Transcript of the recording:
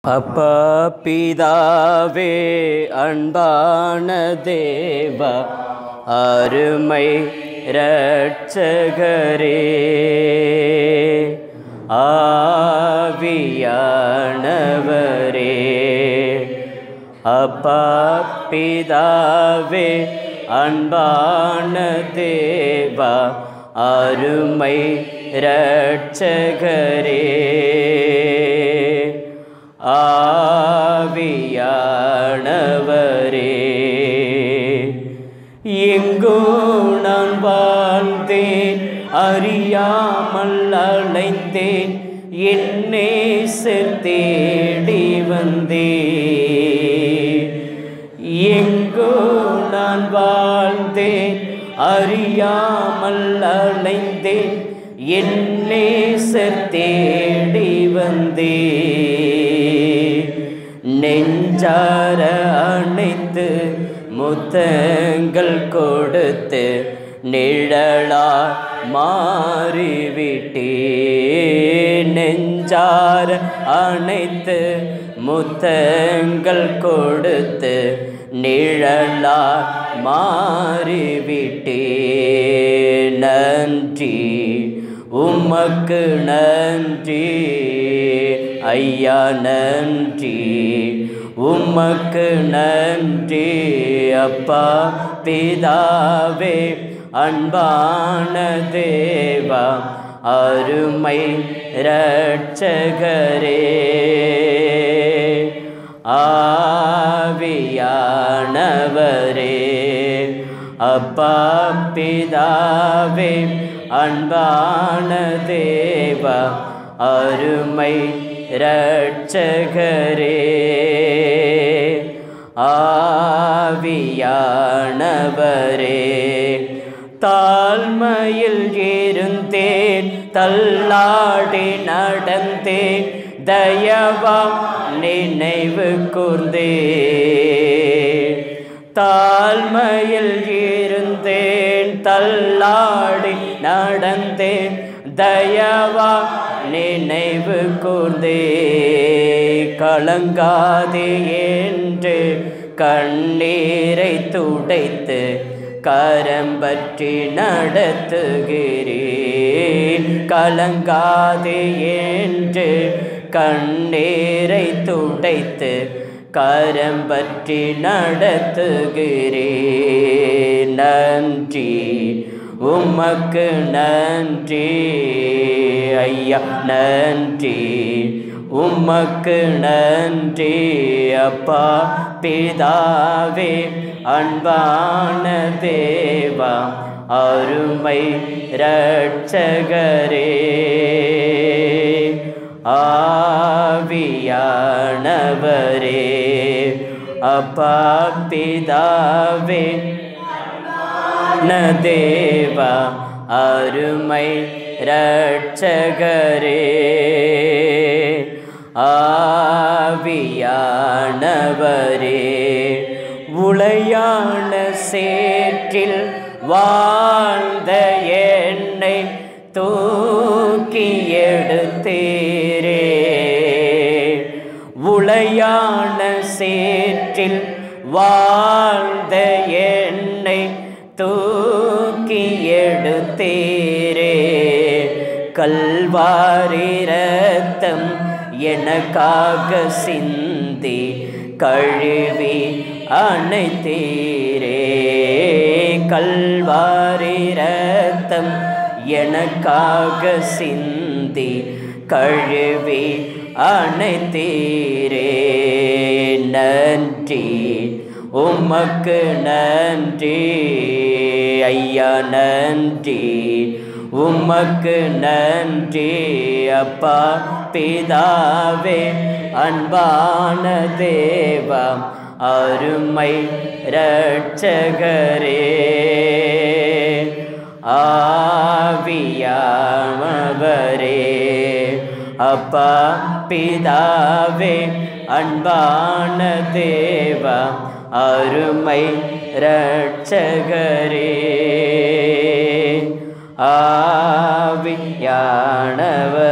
அப்பா பிதாவே அன்பான தேவா அருமை இரட்சகரே ஆவியானவரே அப்பா பிதாவே அன்பான தேவா அருமை இரட்சகரே ஆவியானவரே எங்கோ நான் வாழ்ந்தேன் அறியாமல் அலைந்தேன் என்னே தேடி வந்தேன் எங்கோ நான் வாழ்ந்தேன் அறியாமல் அலைந்தேன் என்னே தேடி வந்தேன் நெஞ்சார அணைத்து முத்தங்கள் கொடுத்து நிழலா மாறிவிட்டே நெஞ்சார அணைத்து முத்தங்கள் கொடுத்து நிழலா மாறிவிட்டே நன்றி உமக்கு நன்றி ஐயா நன்றி உமக்கு நன்றி அப்பா பிதாவே அன்பான தேவா அருமை இரட்சகரே ஆவியானவரே அப்பா பிதாவே அன்பான தேவா அருமை இரட்சகரே ஆவியானவரே தாழ்மையில் இருந்தேன் தள்ளாடி நடந்தேன் தயவா நினைவு கூர்ந்தே தாழ்மையில் இருந்தேன் தள்ளாடி நடந்தேன் தயவா நினைவு கூர்ந்தே கலங்காதே என்று கண்ணீரை துடைத்து கரம் பற்றி நடத்துகிறேன் கலங்காதே என்று கண்ணீரை துடைத்து கரம் பற்றி நடத்துகிறேன் நன்றி உமக்கு நன்றி ஐயா நன்றி உமக்கு நன்றி அப்பா பிதாவே அன்பான தேவா அருமை இரட்சகரே ஆவியானவரே அப்பா பிதாவே தேவா அருமை இரட்சகரே ஆவியானவரே உளையான சேற்றில் வாழ்ந்த என்னை தூக்கி எடுத்தீரே உளையான சேற்றில் வாழ்ந்த என்னை தூக்கி எடுத்தீரே கல்வாரி ரத்தம் எனக்காக சிந்தி கழுவி அணைத்தீரே கல்வாரி ரத்தம் எனக்காக சிந்தி கழுவி அணைத்தீரே நன்றி உமக்கு நன்றி ஐயா நன்றி உமக்கு நன்றி அப்பா பிதாவே அன்பான தேவா அருமை இரட்சகரே ஆவியாமவரே அப்பா பிதாவே அன்பான தேவா அருமை இரட்சகரே ஆவியானவரே